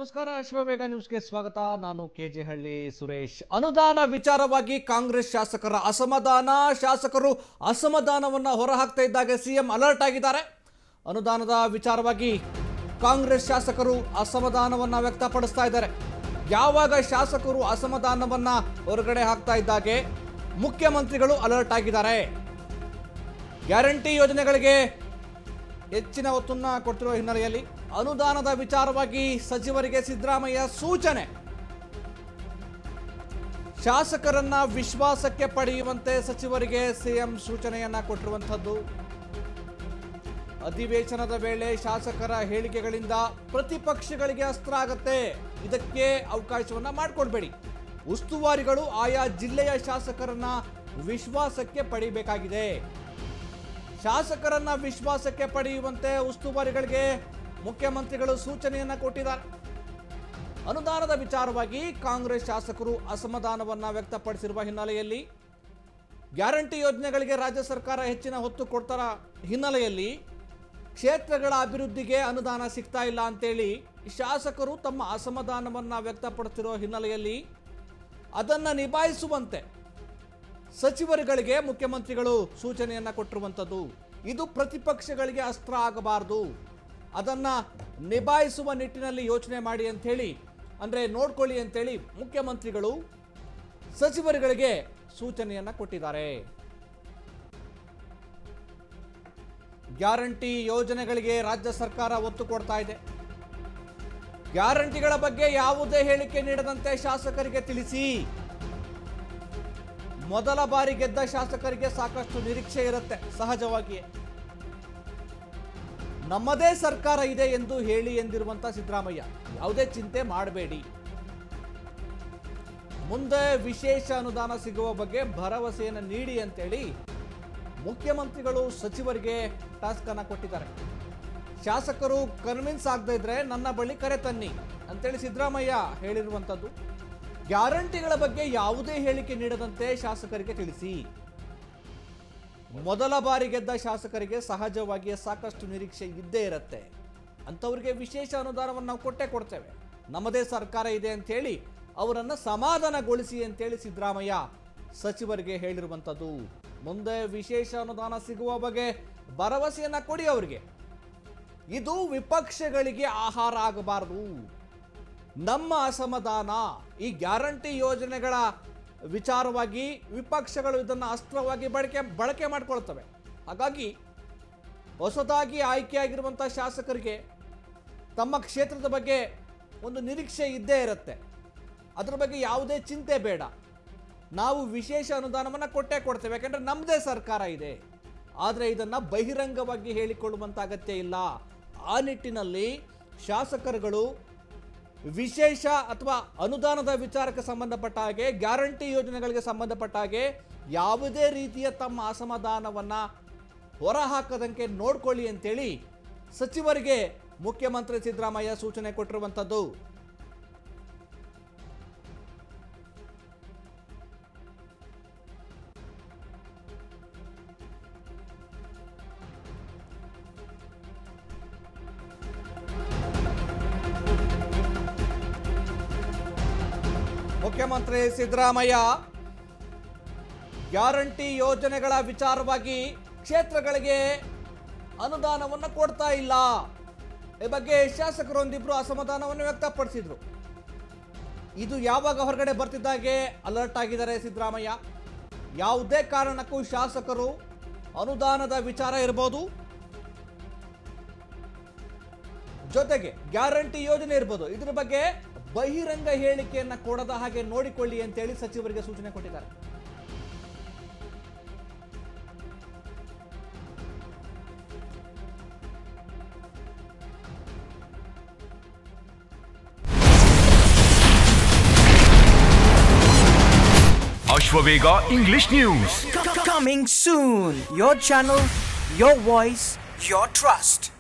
ನಮಸ್ಕಾರ ಶಿವವೇಗ ನ್ಯೂಸ್ಗೆ ಸ್ವಾಗತ ನಾನು ಕೆ ಜೆ ಹಳ್ಳಿ ಸುರೇಶ್ ಅನುದಾನ ವಿಚಾರವಾಗಿ ಕಾಂಗ್ರೆಸ್ ಶಾಸಕರ ಅಸಮಾಧಾನ ಶಾಸಕರು ಅಸಮಾಧಾನವನ್ನ ಹೊರಹಾಕ್ತಾ ಇದ್ದಾಗ ಸಿಎಂ ಅಲರ್ಟ್ ಆಗಿದ್ದಾರೆ ಅನುದಾನದ ವಿಚಾರವಾಗಿ ಕಾಂಗ್ರೆಸ್ ಶಾಸಕರು ಅಸಮಾಧಾನವನ್ನ ವ್ಯಕ್ತಪಡಿಸ್ತಾ ಇದ್ದಾರೆ ಯಾವಾಗ ಶಾಸಕರು ಅಸಮಾಧಾನವನ್ನ ಹೊರಗಡೆ ಹಾಕ್ತಾ ಇದ್ದಾಗೆ ಮುಖ್ಯಮಂತ್ರಿಗಳು ಅಲರ್ಟ್ ಆಗಿದ್ದಾರೆ ಗ್ಯಾರಂಟಿ ಯೋಜನೆಗಳಿಗೆ ಹೆಚ್ಚಿನ ಒತ್ತನ್ನ ಕೊಟ್ಟಿರುವ ಹಿನ್ನೆಲೆಯಲ್ಲಿ ಅನುದಾನದ ವಿಚಾರವಾಗಿ ಸಚಿವರಿಗೆ ಸಿದ್ದರಾಮಯ್ಯ ಸೂಚನೆ ಶಾಸಕರನ್ನ ವಿಶ್ವಾಸಕ್ಕೆ ಪಡೆಯುವಂತೆ ಸಚಿವರಿಗೆ ಸಿಎಂ ಸೂಚನೆಯನ್ನ ಕೊಟ್ಟಿರುವಂಥದ್ದು ಅಧಿವೇಶನದ ವೇಳೆ ಶಾಸಕರ ಹೇಳಿಕೆಗಳಿಂದ ಪ್ರತಿಪಕ್ಷಗಳಿಗೆ ಅಸ್ತ್ರ ಆಗತ್ತೆ ಇದಕ್ಕೆ ಅವಕಾಶವನ್ನ ಮಾಡಿಕೊಡ್ಬೇಡಿ ಉಸ್ತುವಾರಿಗಳು ಆಯಾ ಜಿಲ್ಲೆಯ ಶಾಸಕರನ್ನ ವಿಶ್ವಾಸಕ್ಕೆ ಪಡಿಬೇಕಾಗಿದೆ ಶಾಸಕರನ್ನ ವಿಶ್ವಾಸಕ್ಕೆ ಪಡೆಯುವಂತೆ ಉಸ್ತುವಾರಿಗಳಿಗೆ ಮುಖ್ಯಮಂತ್ರಿಗಳು ಸೂಚನೆಯನ್ನ ಕೊಟ್ಟಿದ್ದಾರೆ ಅನುದಾನದ ವಿಚಾರವಾಗಿ ಕಾಂಗ್ರೆಸ್ ಶಾಸಕರು ಅಸಮಾಧಾನವನ್ನ ವ್ಯಕ್ತಪಡಿಸಿರುವ ಹಿನ್ನೆಲೆಯಲ್ಲಿ ಗ್ಯಾರಂಟಿ ಯೋಜನೆಗಳಿಗೆ ರಾಜ್ಯ ಸರ್ಕಾರ ಹೆಚ್ಚಿನ ಹೊತ್ತು ಕೊಡ್ತಾರ ಹಿನ್ನೆಲೆಯಲ್ಲಿ ಕ್ಷೇತ್ರಗಳ ಅಭಿವೃದ್ಧಿಗೆ ಅನುದಾನ ಸಿಗ್ತಾ ಇಲ್ಲ ಅಂತೇಳಿ ಶಾಸಕರು ತಮ್ಮ ಅಸಮಾಧಾನವನ್ನ ವ್ಯಕ್ತಪಡಿಸಿರುವ ಹಿನ್ನೆಲೆಯಲ್ಲಿ ಅದನ್ನು ನಿಭಾಯಿಸುವಂತೆ ಸಚಿವರುಗಳಿಗೆ ಮುಖ್ಯಮಂತ್ರಿಗಳು ಸೂಚನೆಯನ್ನ ಕೊಟ್ಟಿರುವಂಥದ್ದು ಇದು ಪ್ರತಿಪಕ್ಷಗಳಿಗೆ ಅಸ್ತ್ರ ಆಗಬಾರದು ಅದನ್ನ ನಿಭಾಯಿಸುವ ನಿಟ್ಟಿನಲ್ಲಿ ಯೋಚನೆ ಮಾಡಿ ಅಂಥೇಳಿ ಅಂದ್ರೆ ನೋಡ್ಕೊಳ್ಳಿ ಅಂತೇಳಿ ಮುಖ್ಯಮಂತ್ರಿಗಳು ಸಚಿವರುಗಳಿಗೆ ಸೂಚನೆಯನ್ನ ಕೊಟ್ಟಿದ್ದಾರೆ ಗ್ಯಾರಂಟಿ ಯೋಜನೆಗಳಿಗೆ ರಾಜ್ಯ ಸರ್ಕಾರ ಒತ್ತು ಕೊಡ್ತಾ ಇದೆ ಗ್ಯಾರಂಟಿಗಳ ಬಗ್ಗೆ ಯಾವುದೇ ಹೇಳಿಕೆ ನೀಡದಂತೆ ಶಾಸಕರಿಗೆ ತಿಳಿಸಿ ಮೊದಲ ಬಾರಿ ಗೆದ್ದ ಶಾಸಕರಿಗೆ ಸಾಕಷ್ಟು ನಿರೀಕ್ಷೆ ಇರುತ್ತೆ ಸಹಜವಾಗಿಯೇ ನಮ್ಮದೇ ಸರ್ಕಾರ ಇದೆ ಎಂದು ಹೇಳಿ ಎಂದಿರುವಂತ ಸಿದ್ದರಾಮಯ್ಯ ಯಾವುದೇ ಚಿಂತೆ ಮಾಡಬೇಡಿ ಮುಂದೆ ವಿಶೇಷ ಅನುದಾನ ಸಿಗುವ ಬಗ್ಗೆ ಭರವಸೆಯನ್ನು ನೀಡಿ ಅಂತೇಳಿ ಮುಖ್ಯಮಂತ್ರಿಗಳು ಸಚಿವರಿಗೆ ಟಾಸ್ಕ್ ಅನ್ನ ಕೊಟ್ಟಿದ್ದಾರೆ ಶಾಸಕರು ಕನ್ವಿನ್ಸ್ ಆಗದೇ ಇದ್ರೆ ನನ್ನ ಬಳಿ ಕರೆ ತನ್ನಿ ಅಂತೇಳಿ ಸಿದ್ದರಾಮಯ್ಯ ಹೇಳಿರುವಂಥದ್ದು ಗ್ಯಾರಂಟಿಗಳ ಬಗ್ಗೆ ಯಾವುದೇ ಹೇಳಿಕೆ ನೀಡದಂತೆ ಶಾಸಕರಿಗೆ ತಿಳಿಸಿ ಮೊದಲ ಬಾರಿ ಗೆದ್ದ ಶಾಸಕರಿಗೆ ಸಹಜವಾಗಿಯೇ ಸಾಕಷ್ಟು ನಿರೀಕ್ಷೆ ಇದ್ದೇ ಇರುತ್ತೆ ಅಂಥವ್ರಿಗೆ ವಿಶೇಷ ಅನುದಾನವನ್ನು ನಾವು ಕೊಟ್ಟೇ ಕೊಡ್ತೇವೆ ನಮ್ಮದೇ ಸರ್ಕಾರ ಇದೆ ಅಂತೇಳಿ ಅವರನ್ನು ಸಮಾಧಾನಗೊಳಿಸಿ ಅಂತೇಳಿ ಸಿದ್ದರಾಮಯ್ಯ ಸಚಿವರಿಗೆ ಹೇಳಿರುವಂಥದ್ದು ಮುಂದೆ ವಿಶೇಷ ಅನುದಾನ ಸಿಗುವ ಬಗ್ಗೆ ಭರವಸೆಯನ್ನ ಕೊಡಿ ಅವರಿಗೆ ಇದು ವಿಪಕ್ಷಗಳಿಗೆ ಆಹಾರ ಆಗಬಾರದು ನಮ್ಮ ಅಸಮಾಧಾನ ಈ ಗ್ಯಾರಂಟಿ ಯೋಜನೆಗಳ ವಿಚಾರವಾಗಿ ವಿಪಕ್ಷಗಳು ಇದನ್ನು ಅಸ್ತ್ರವಾಗಿ ಬಳಕೆ ಬಳಕೆ ಮಾಡಿಕೊಳ್ತವೆ ಹಾಗಾಗಿ ಹೊಸದಾಗಿ ಆಯ್ಕೆಯಾಗಿರುವಂಥ ಶಾಸಕರಿಗೆ ತಮ್ಮ ಕ್ಷೇತ್ರದ ಬಗ್ಗೆ ಒಂದು ನಿರೀಕ್ಷೆ ಇದ್ದೇ ಇರುತ್ತೆ ಅದ್ರ ಬಗ್ಗೆ ಯಾವುದೇ ಚಿಂತೆ ಬೇಡ ನಾವು ವಿಶೇಷ ಅನುದಾನವನ್ನು ಕೊಟ್ಟೇ ಕೊಡ್ತೇವೆ ಯಾಕಂದ್ರೆ ನಮ್ಮದೇ ಸರ್ಕಾರ ಇದೆ ಆದರೆ ಇದನ್ನು ಬಹಿರಂಗವಾಗಿ ಹೇಳಿಕೊಳ್ಳುವಂಥ ಅಗತ್ಯ ಇಲ್ಲ ಆ ನಿಟ್ಟಿನಲ್ಲಿ ಶಾಸಕರುಗಳು ವಿಶೇಷ ಅಥವಾ ಅನುದಾನದ ವಿಚಾರಕ್ಕೆ ಸಂಬಂಧಪಟ್ಟ ಹಾಗೆ ಗ್ಯಾರಂಟಿ ಯೋಜನೆಗಳಿಗೆ ಸಂಬಂಧಪಟ್ಟ ಹಾಗೆ ಯಾವುದೇ ರೀತಿಯ ತಮ್ಮ ಅಸಮಾಧಾನವನ್ನ ಹೊರಹಾಕದಂತೆ ನೋಡ್ಕೊಳ್ಳಿ ಅಂತೇಳಿ ಸಚಿವರಿಗೆ ಮುಖ್ಯಮಂತ್ರಿ ಸಿದ್ದರಾಮಯ್ಯ ಸೂಚನೆ ಕೊಟ್ಟಿರುವಂಥದ್ದು ಮುಖ್ಯಮಂತ್ರಿ ಸಿದ್ದರಾಮಯ್ಯ ಗ್ಯಾರಂಟಿ ಯೋಜನೆಗಳ ವಿಚಾರವಾಗಿ ಕ್ಷೇತ್ರಗಳಿಗೆ ಅನುದಾನವನ್ನು ಕೊಡ್ತಾ ಇಲ್ಲ ಈ ಬಗ್ಗೆ ಶಾಸಕರೊಂದಿಬ್ರು ಅಸಮಾಧಾನವನ್ನು ವ್ಯಕ್ತಪಡಿಸಿದ್ರು ಇದು ಯಾವಾಗ ಹೊರಗಡೆ ಬರ್ತಿದ್ದಾಗೆ ಅಲರ್ಟ್ ಆಗಿದ್ದಾರೆ ಸಿದ್ದರಾಮಯ್ಯ ಯಾವುದೇ ಕಾರಣಕ್ಕೂ ಶಾಸಕರು ಅನುದಾನದ ವಿಚಾರ ಇರ್ಬೋದು ಜೊತೆಗೆ ಗ್ಯಾರಂಟಿ ಯೋಜನೆ ಇರ್ಬೋದು ಇದ್ರ ಬಗ್ಗೆ ಬಹಿರಂಗ ಹೇಳಿಕೆಯನ್ನ ಕೊಡದ ಹಾಗೆ ನೋಡಿಕೊಳ್ಳಿ ಅಂತೇಳಿ ಸಚಿವರಿಗೆ ಸೂಚನೆ ಕೊಟ್ಟಿದ್ದಾರೆ Ashwavega English news Coming soon. Your channel, your voice, your trust.